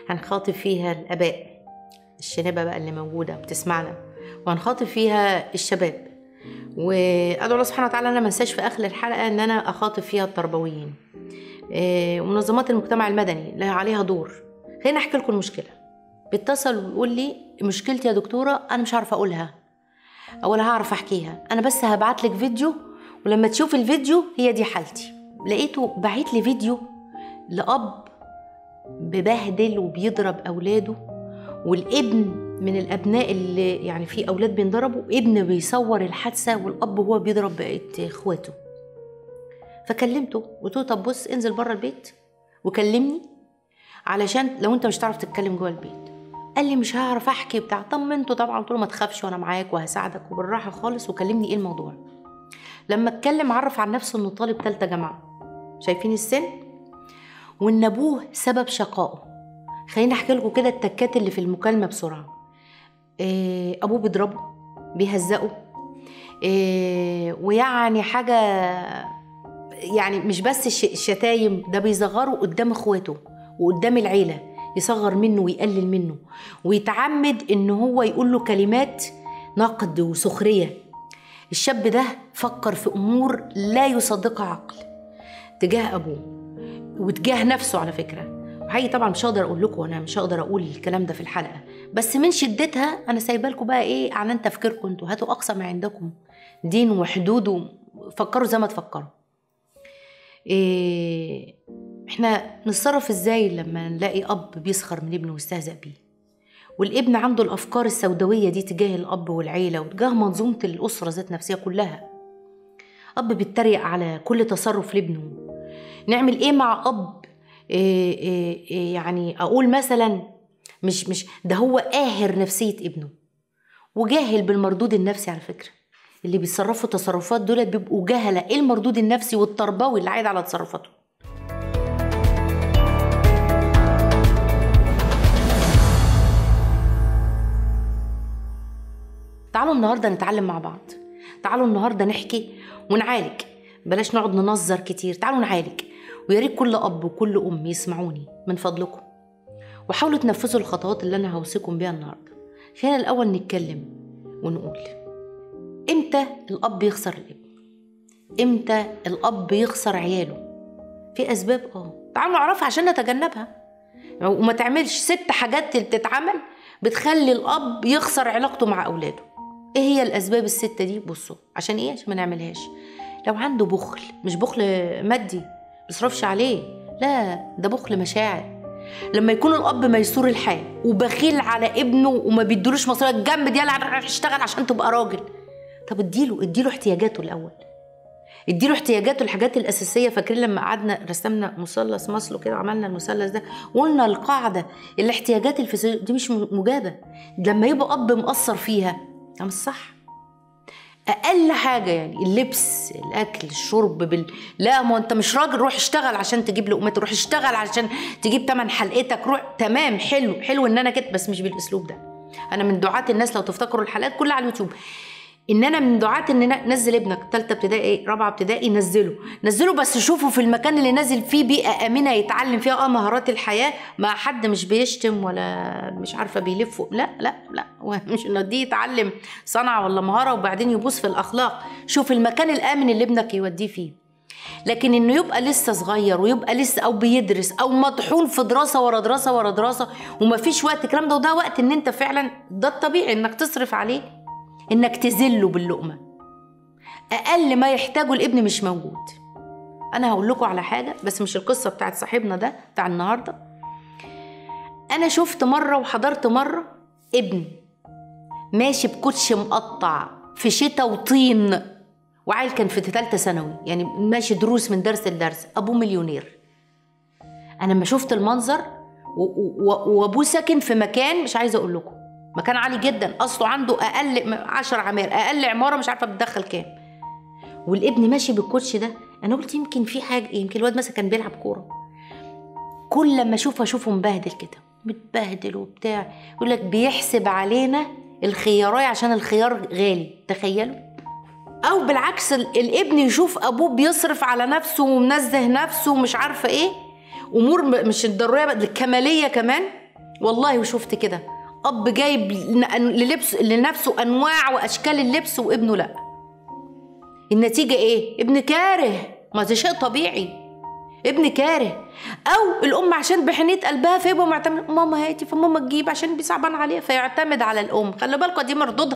هنخاطب فيها الاباء الشنبه بقى اللي موجوده بتسمعنا وهنخاطب فيها الشباب وادعو الله سبحانه وتعالى انا ما انساش في اخر الحلقه ان انا اخاطب فيها التربويين إيه، ومنظمات المجتمع المدني لها عليها دور خليني احكي لكم المشكله بيتصل ويقول لي مشكلتي يا دكتوره انا مش عارفه اقولها ولا هعرف احكيها انا بس هبعت لك فيديو ولما تشوف الفيديو هي دي حالتي لقيته بعت لي فيديو لاب ببهدل وبيضرب اولاده والابن من الابناء اللي يعني في اولاد بينضربوا ابن بيصور الحادثه والاب هو بيضرب بقيه اخواته فكلمته قلت له طب بص انزل بره البيت وكلمني علشان لو انت مش هتعرف تتكلم جوه البيت قال لي مش هعرف احكي بتاع طمنته طبعا قلت له ما تخافش وانا معاك وهساعدك وبالراحه خالص وكلمني ايه الموضوع لما اتكلم عرف عن نفسه انه طالب ثالثه جامعه شايفين السن وان ابوه سبب شقائه خليني احكي لكم كده التكات اللي في المكالمه بسرعه إيه ابوه بيضربه بيهزقه إيه ويعني حاجه يعني مش بس الش- الشتايم ده بيصغره قدام اخواته وقدام العيله يصغر منه ويقلل منه ويتعمد ان هو يقول له كلمات نقد وسخريه الشاب ده فكر في امور لا يصدقها عقل تجاه ابوه وتجاه نفسه على فكره وحقيقي طبعا مش هقدر اقول لكم انا مش هقدر اقول الكلام ده في الحلقه بس من شدتها انا سايبه لكم بقى ايه عن تفكيركم انتوا هاتوا اقصى ما عندكم دين وحدود وفكروا زي ما تفكروا إيه احنا نتصرف ازاي لما نلاقي اب بيسخر من ابنه ويستهزأ بيه والابن عنده الافكار السوداويه دي تجاه الاب والعيله وتجاه منظومه الاسره ذات نفسها كلها اب بيتريق على كل تصرف لابنه نعمل ايه مع اب إيه إيه إيه يعني اقول مثلا مش مش ده هو قاهر نفسيه ابنه وجاهل بالمردود النفسي على فكره اللي بيتصرفوا تصرفات دول بيبقوا جهله ايه المردود النفسي والتربوي اللي عايد على تصرفاته تعالوا النهارده نتعلم مع بعض تعالوا النهارده نحكي ونعالج بلاش نقعد ننظر كتير تعالوا نعالج ويا ريت كل اب وكل ام يسمعوني من فضلكم وحاولوا تنفذوا الخطوات اللي انا هوصيكم بيها النهارده خلينا الاول نتكلم ونقول امتى الاب يخسر الابن امتى الاب يخسر عياله في اسباب اه تعالوا نعرفها عشان نتجنبها وما تعملش ست حاجات تتعمل بتخلي الاب يخسر علاقته مع اولاده ايه هي الاسباب السته دي بصوا عشان ايه عشان ما نعملهاش لو عنده بخل مش بخل مادي بيصرفش عليه لا ده بخل مشاعر لما يكون الاب ميسور الحال وبخيل على ابنه وما بيدولوش مصاريف جنب يلا روح اشتغل عشان تبقى راجل طب اديله اديله احتياجاته الاول اديله احتياجاته الحاجات الاساسيه فاكرين لما قعدنا رسمنا مثلث ماسلو كده عملنا المثلث ده وقلنا القاعده الاحتياجات الفسيولوجيه دي مش مجابه لما يبقى اب مقصر فيها ده مش صح اقل حاجه يعني اللبس الاكل الشرب بال... لا ما انت مش راجل روح اشتغل عشان تجيب لقمتك روح اشتغل عشان تجيب تمن حلقتك روح تمام حلو حلو ان انا كده بس مش بالاسلوب ده انا من دعاة الناس لو تفتكروا الحلقات كلها على اليوتيوب ان انا من دعاة ان نزل ابنك ثالثه ابتدائي رابعه ابتدائي نزله نزله بس شوفه في المكان اللي نازل فيه بيئه امنه يتعلم فيها اه مهارات الحياه مع حد مش بيشتم ولا مش عارفه بيلف لا لا لا مش انه دي يتعلم صنعه ولا مهاره وبعدين يبص في الاخلاق شوف المكان الامن اللي ابنك يوديه فيه لكن انه يبقى لسه صغير ويبقى لسه او بيدرس او مطحون في دراسه ورا دراسه ورا دراسه ومفيش وقت الكلام ده وده وقت ان انت فعلا ده الطبيعي انك تصرف عليه انك تذله باللقمه اقل ما يحتاجه الابن مش موجود انا هقول لكم على حاجه بس مش القصه بتاعت صاحبنا ده بتاع النهارده انا شفت مره وحضرت مره ابن ماشي بكوتش مقطع في شتاء وطين وعيل كان في ثالثه ثانوي يعني ماشي دروس من درس لدرس ابوه مليونير انا لما شفت المنظر وابوه ساكن في مكان مش عايزه اقول لكم مكان عالي جدا اصله عنده اقل 10 عمار اقل عماره مش عارفه بتدخل كام والابن ماشي بالكوتش ده انا قلت يمكن في حاجه يمكن الواد مثلا كان بيلعب كوره كل لما اشوفه اشوفه مبهدل كده متبهدل وبتاع يقول لك بيحسب علينا الخيارايه عشان الخيار غالي تخيلوا او بالعكس الابن يشوف ابوه بيصرف على نفسه ومنزه نفسه ومش عارفه ايه امور مش الضروريه الكماليه كمان والله وشفت كده اب جايب ن- للبس لنفسه انواع واشكال اللبس وابنه لا النتيجه ايه ابن كاره ما ده شيء طبيعي ابن كاره او الام عشان بحنيه قلبها فيبقى معتمد ماما هاتي فماما تجيب عشان بيصعبان عليها فيعتمد على الام خلي بالكوا دي مردودها